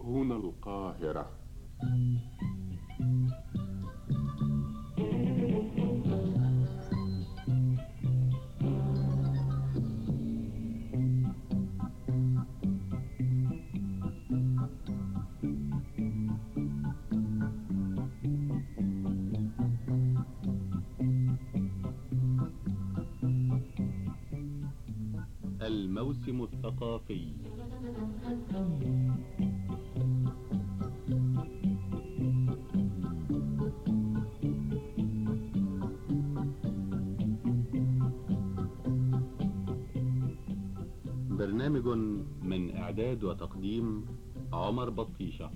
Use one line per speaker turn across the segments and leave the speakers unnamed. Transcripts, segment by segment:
هنا القاهرة
الموسم الثقافي برنامج من إعداد وتقديم عمر بطيشة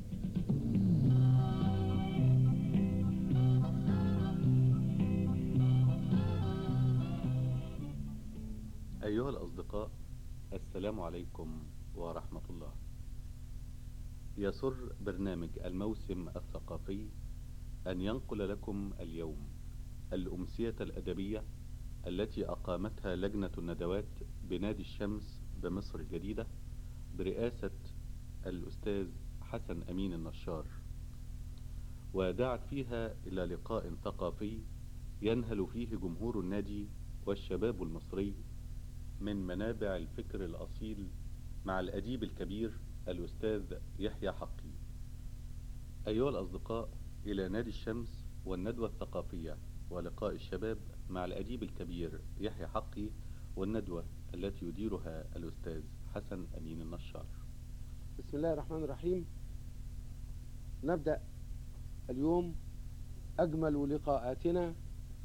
أيها الأصدقاء السلام عليكم ورحمة الله يسر برنامج الموسم الثقافي أن ينقل لكم اليوم الأمسية الأدبية التي أقامتها لجنة الندوات بنادي الشمس بمصر الجديدة برئاسة الأستاذ حسن أمين النشار ودعت فيها إلى لقاء ثقافي ينهل فيه جمهور النادي والشباب المصري من منابع الفكر الأصيل مع الأديب الكبير الأستاذ يحيى حقي أيها الأصدقاء إلى نادي الشمس والندوة الثقافية ولقاء الشباب مع الأديب الكبير يحيى حقي والندوة التي يديرها الأستاذ حسن أمين النشار
بسم الله الرحمن الرحيم نبدأ اليوم أجمل لقاءاتنا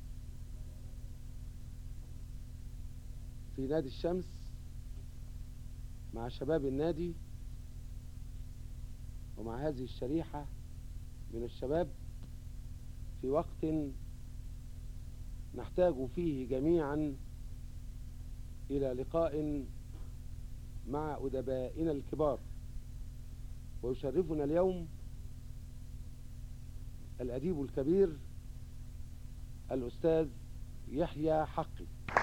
في نادي الشمس مع شباب النادي ومع هذه الشريحة من الشباب في وقت نحتاج فيه جميعا إلى لقاء مع أدبائنا الكبار ويشرفنا اليوم الأديب الكبير الأستاذ يحيى حقي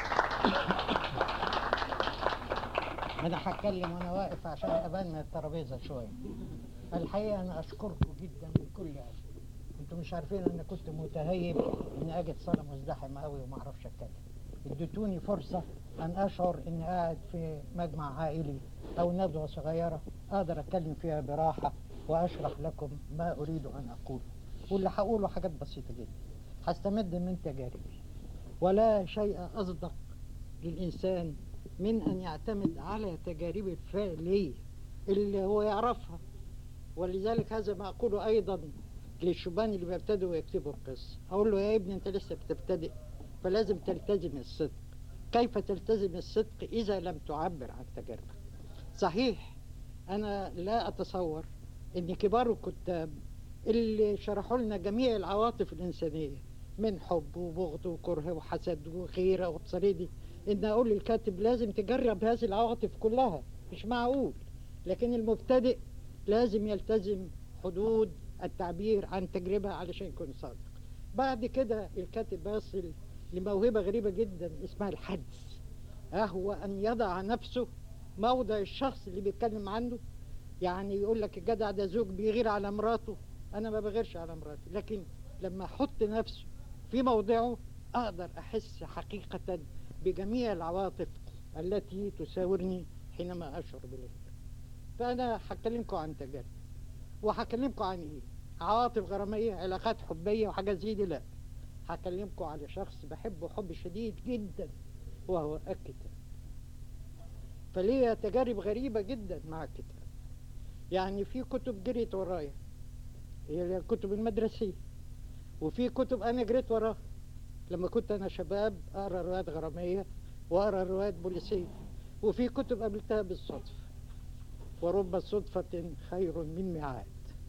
انا هتكلم وانا واقف عشان ابان من الترابيزه شويه الحقيقه انا اشكركم جدا من كل قلبي انتوا مش عارفين انا كنت متهيب ان اجي الصاله مزدحمه قوي وما اعرفش اتكلم اديتوني فرصه ان اشعر اني قاعد في مجمع عائلي او ندوه صغيره اقدر اتكلم فيها براحه واشرح لكم ما اريد ان اقوله واللي هقوله حاجات بسيطه جدا هستمد من تجاربي ولا شيء اصدق للانسان من أن يعتمد على تجاربه الفعلية اللي هو يعرفها ولذلك هذا ما أقوله أيضا للشبان اللي بيبتدوا يكتبوا القصة أقول له يا ابني أنت لسه بتبتدئ فلازم تلتزم الصدق كيف تلتزم الصدق إذا لم تعبر عن تجاربك صحيح أنا لا أتصور أن كبار الكتاب اللي شرحوا لنا جميع العواطف الإنسانية من حب وبغض وكره وحسد وغيرة وتصريدي ان اقول للكاتب لازم تجرب هذه العواطف كلها مش معقول لكن المبتدئ لازم يلتزم حدود التعبير عن تجربة علشان يكون صادق بعد كده الكاتب بيصل لموهبة غريبة جدا اسمها الحدس هو أن يضع نفسه موضع الشخص اللي بيتكلم عنه يعني يقول لك الجدع ده زوج بيغير على مراته أنا ما بغيرش على مراتي لكن لما أحط نفسه في موضعه أقدر أحس حقيقة بجميع العواطف التي تساورني حينما أشعر بالغيرة فأنا هكلمكم عن تجارب وهكلمكم عن إيه عواطف غرامية علاقات حبية وحاجات زي دي لا هكلمكم على شخص بحبه حب شديد جدا وهو الكتاب فليه تجارب غريبة جدا مع الكتاب يعني في كتب جريت ورايا هي الكتب المدرسية وفي كتب أنا جريت وراها لما كنت أنا شباب أقرأ روايات غرامية وأقرأ روايات بوليسية وفي كتب قابلتها بالصدفة ورب صدفة خير من ميعاد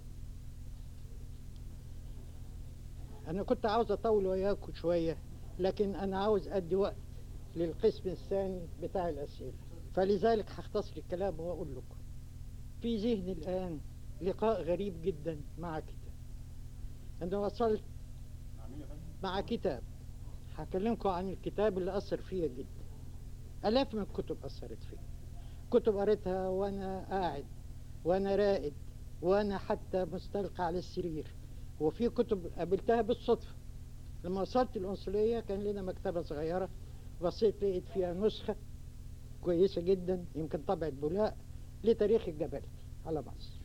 أنا كنت عاوز أطول وياكم شوية لكن أنا عاوز أدي وقت للقسم الثاني بتاع الأسئلة فلذلك هختصر الكلام وأقول لكم في ذهني الآن لقاء غريب جدا مع كتاب أنا وصلت مع كتاب هكلمكم عن الكتاب اللي أثر فيا جدا آلاف من الكتب أثرت فيا كتب قريتها وأنا قاعد وأنا رائد وأنا حتى مستلقى على السرير وفي كتب قابلتها بالصدفة لما وصلت القنصلية كان لنا مكتبة صغيرة بصيت لقيت فيها نسخة كويسة جدا يمكن طبعة بولاء لتاريخ الجبلي على مصر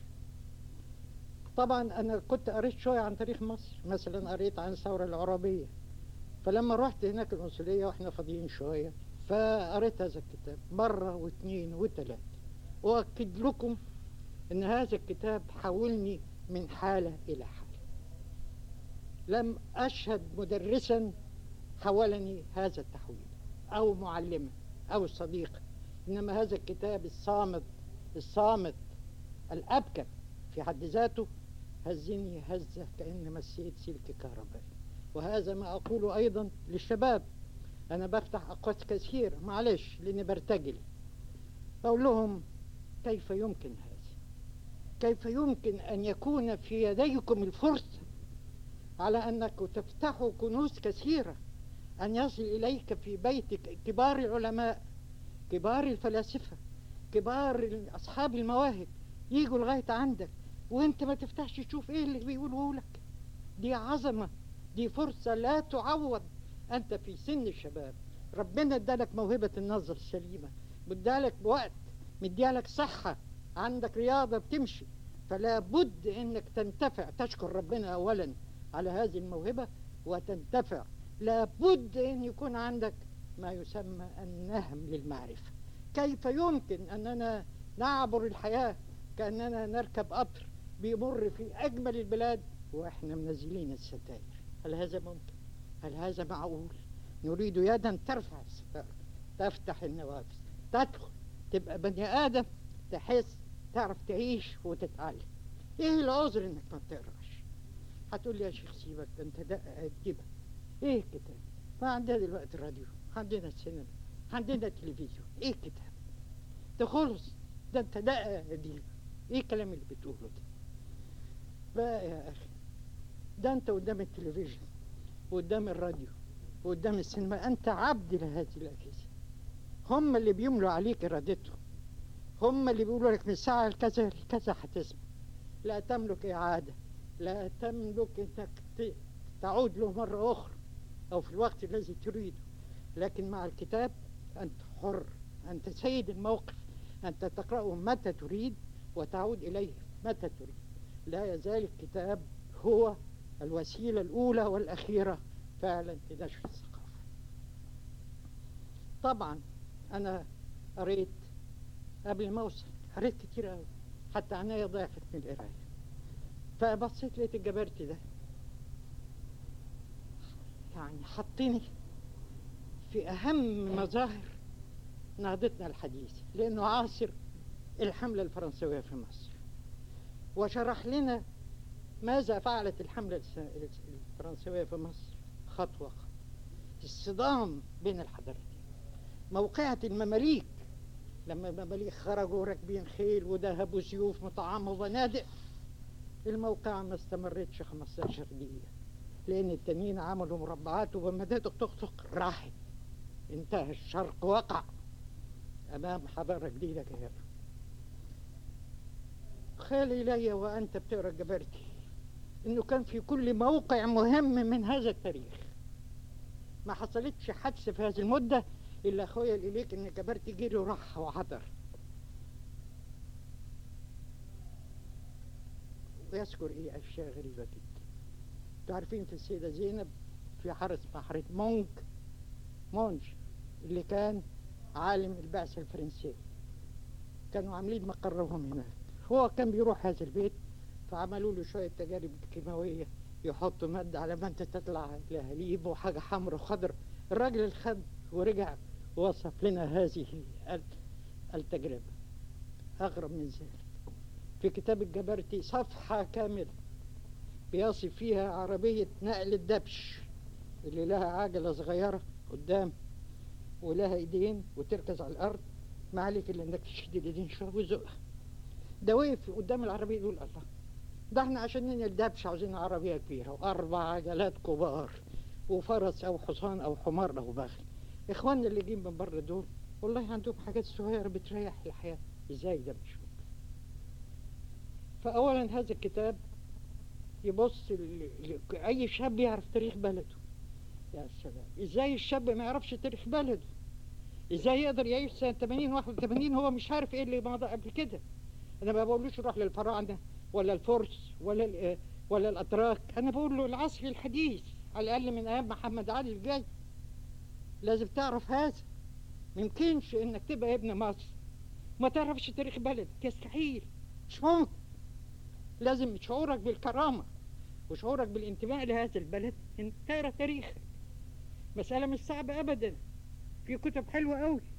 طبعا أنا كنت قريت شوية عن تاريخ مصر مثلا قريت عن الثورة العربية فلما رحت هناك القنصلية واحنا فاضيين شوية فقريت هذا الكتاب مرة واثنين وثلاثة وأكد لكم أن هذا الكتاب حولني من حالة إلى حالة لم أشهد مدرسا حولني هذا التحويل أو معلما أو صديقا إنما هذا الكتاب الصامت الصامت الأبكر في حد ذاته هزني هزة كأن مسيت سلك كهربائي وهذا ما أقوله أيضا للشباب أنا بفتح أقوات كثير معلش لأني برتجل أقول لهم كيف يمكن هذا كيف يمكن أن يكون في يديكم الفرصة على أنك تفتحوا كنوز كثيرة أن يصل إليك في بيتك كبار العلماء كبار الفلاسفة كبار أصحاب المواهب يجوا لغاية عندك وانت ما تفتحش تشوف ايه اللي بيقولوه لك دي عظمة دي فرصة لا تعوض انت في سن الشباب ربنا ادالك موهبة النظر السليمة مدالك وقت مديالك صحة عندك رياضة بتمشي فلا بد انك تنتفع تشكر ربنا اولا على هذه الموهبة وتنتفع لا بد ان يكون عندك ما يسمى النهم للمعرفة كيف يمكن اننا نعبر الحياة كأننا نركب قطر بيمر في أجمل البلاد وإحنا منزلين الستائر هل هذا ممكن؟ هل هذا معقول؟ نريد يدا ترفع الستائر تفتح النوافذ تدخل تبقى بني آدم تحس تعرف تعيش وتتعلم ايه العذر انك ما بتقراش هتقول لي يا شيخ سيبك ده انت دقق تجيبها ايه الكتاب ما عندنا دلوقتي الراديو عندنا السينما عندنا التلفزيون ايه الكتاب ده خلص ده انت دقق دي ايه الكلام اللي بتقوله ده بقى يا اخي ده انت قدام التلفزيون وقدام الراديو وقدام السينما انت عبد لهذه الاجهزه هم اللي بيملوا عليك ارادتهم هم اللي بيقولوا لك من الساعه لكذا لكذا هتسمع لا تملك اعاده لا تملك انك ت- تعود له مره اخرى او في الوقت الذي تريده لكن مع الكتاب انت حر انت سيد الموقف انت تقراه متى تريد وتعود اليه متى تريد لا يزال الكتاب هو الوسيله الاولى والاخيره فعلا لنشر الثقافه طبعا انا قريت قبل ما اوصل قريت كتير قوي حتى عينيا ضعفت من القرايه فبصيت لقيت الجبرتي ده يعني حطني في اهم مظاهر نهضتنا الحديثه لانه عاصر الحمله الفرنسويه في مصر وشرح لنا ماذا فعلت الحمله الس- الفرنسويه في مصر خطوه خطوه الصدام بين الحضارتين موقعة المماليك لما المماليك خرجوا راكبين خيل وذهبوا سيوف مطعمة وبنادق الموقعة ما استمرتش 15 دقيقة لأن التانيين عملوا مربعات وبمدادق تخطق راحت انتهى الشرق وقع أمام حضارة جديدة غير خيل إلي وأنت بتقرأ جبرتي إنه كان في كل موقع مهم من هذا التاريخ ما حصلتش حادثة في هذه المدة إلا خيل إليك إن جبرتي جري وراح وحضر ويذكر إيه أشياء غريبة جدا تعرفين في السيدة زينب في حرس بحرة مونك مونج اللي كان عالم البعثة الفرنسية كانوا عاملين مقرهم هناك هو كان بيروح هذا البيت فعملوا له شوية تجارب كيماوية يحطوا مادة على ما انت تطلع لهليب وحاجة حمر وخضر الراجل الخد ورجع وصف لنا هذه ال- التجربة أغرب من ذلك في كتاب الجبرتي صفحة كاملة بيصف فيها عربية نقل الدبش اللي لها عجلة صغيرة قدام ولها ايدين وتركز على الأرض ما عليك إلا إنك تشد الإيدين شوية وزقها ده وقف قدام العربية يقول الله ده احنا عشان ننقل دبش عاوزين عربية كبيرة وأربع عجلات كبار وفرس أو حصان أو حمار أو بغل إخواننا اللي جايين من بره دول والله عندهم حاجات صغيرة بتريح الحياة إزاي ده مش ممكن فأولا هذا الكتاب يبص ل- ل- أي شاب يعرف تاريخ بلده يا سلام إزاي الشاب ما يعرفش تاريخ بلده إزاي يقدر يعيش سنة 80 81 هو مش عارف إيه اللي مضى قبل كده أنا ما بقولوش روح للفراعنة ولا الفرس ولا ال- ولا الأتراك أنا بقول له العصر الحديث على الأقل من أيام محمد علي الجاي لازم تعرف هذا ما يمكنش إنك تبقى ابن مصر ما تعرفش تاريخ بلدك يستحيل مش ممكن لازم شعورك بالكرامة وشعورك بالانتماء لهذا البلد انك تقرا تاريخك مسألة مش صعبة أبدا في كتب حلوة قوي